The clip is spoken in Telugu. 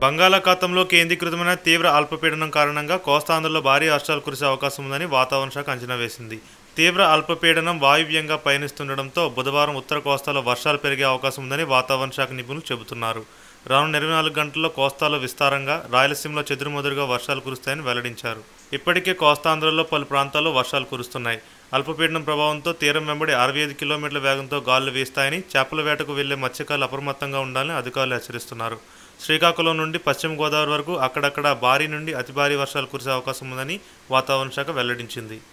బంగాళాఖాతంలో కేంద్రీకృతమైన తీవ్ర అల్పపీడనం కారణంగా కోస్తాంధ్రలో భారీ వర్షాలు కురిసే అవకాశం ఉందని వాతావరణ శాఖ అంచనా వేసింది తీవ్ర అల్పపీడనం వాయువ్యంగా పయనిస్తుండటంతో బుధవారం ఉత్తర కోస్తాలో వర్షాలు పెరిగే అవకాశం ఉందని వాతావరణ శాఖ నిపుణులు చెబుతున్నారు రానున్న ఇరవై నాలుగు గంటల్లో కోస్తాలో విస్తారంగా రాయలసీమలో చెదురుమదురుగా వర్షాలు కురుస్తాయని వెల్లడించారు ఇప్పటికే కోస్తాంధ్రలో పలు ప్రాంతాల్లో వర్షాలు కురుస్తున్నాయి అల్పపీడనం ప్రభావంతో తీరం వెంబడి అరవై ఐదు కిలోమీటర్ల వేగంతో గాలులు వీస్తాయని చేపల వేటకు వెళ్లే మత్స్యకారులు అప్రమత్తంగా ఉండాలని అధికారులు హెచ్చరిస్తున్నారు శ్రీకాకుళం నుండి పశ్చిమ గోదావరి వరకు అక్కడక్కడ భారీ నుండి అతి భారీ వర్షాలు కురిసే అవకాశం ఉందని వాతావరణ శాఖ వెల్లడించింది